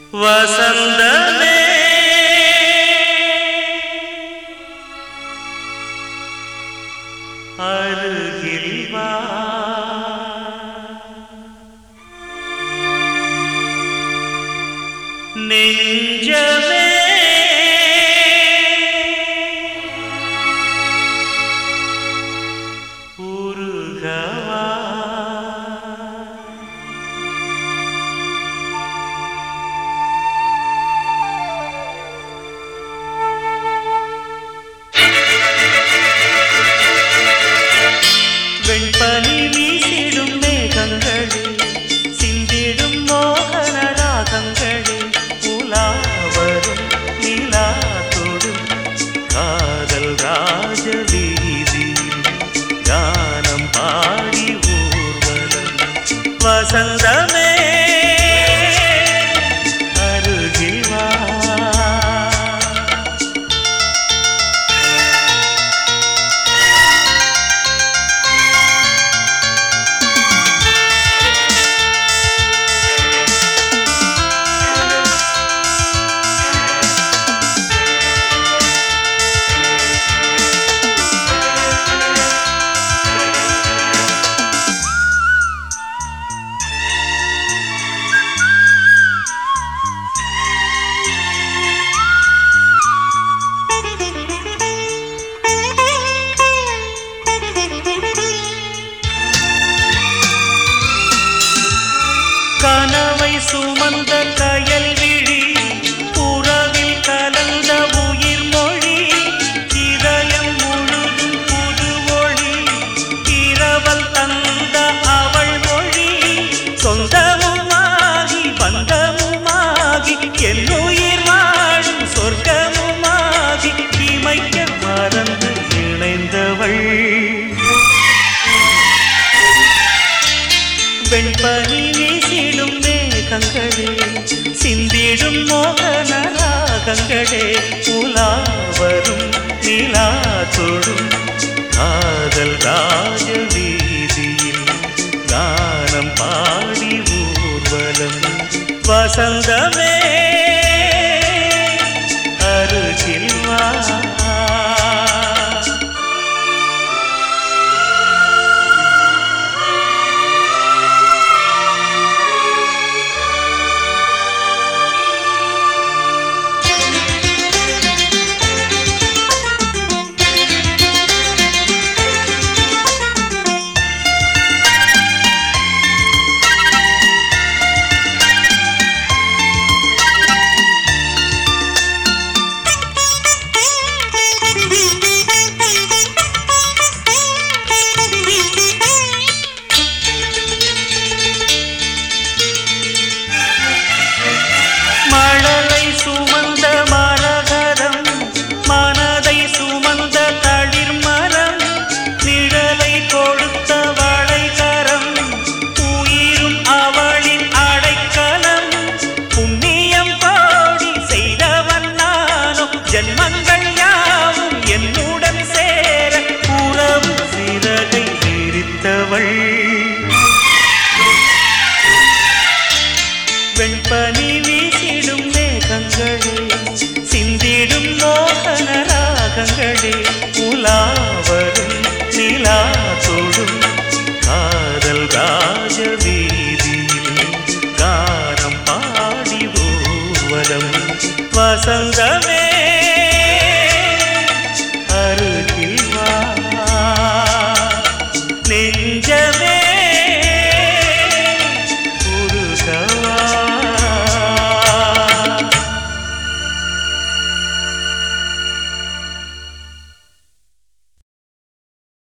வசந்தமே அருகில் வா நெஞ்சமே உருகவா வெண்பனி வீசிடும் மேகங்களே சிந்திடும் மோகன ராகங்களே உலாவரும் நிலா தொடும் காதல் ராஜ வீதியில் கானம் பாடி ஊர்வலம் வசந்தமே அருகில் வா கனவை சுமந்த கயல் விழி உறவில் கலந்த உயிர் மொழி இதயம் முழுதும் புது ஒளி இரவல் தந்த அவள் மொழி சொந்தமுமாகி பந்தமுமாகி என்னுயிர் வாழும் சொர்க்கமுமாகி இமைக்க மறந்து இணைந்தவள் வெண்பனி வீசிடும் மேகங்களே சிந்திடும் மோகன ராகங்களே உலாவரும் நிலா தொடும் காதல் ராஜ வீதியில் கானம் பாடி ஊர்வலம் வசந்தமே அருகில் வா மழலை சுமந்த மரகதம் மனதை சுமந்த தளிர் மரம் நிழலை கொடுத்த வளைகரம் உயிரும் அவளின் அடைக்கலம் புண்ணியம் பாடி செய்தவன் நானும் ஜென்மங்கள் யாவும் என்னுடன் சேர உறவு சிறகை விரித்தவள் வெண்பனி வீசிடும் மேகங்களே சிந்திடும் மோகன ராகங்களே உலாவரும் நிலா தொடும் காதல் ராஜ வீதியில் கானம் பாடி ஊர்வலம் வசந்தமே அருகில் வா நெஞ்ச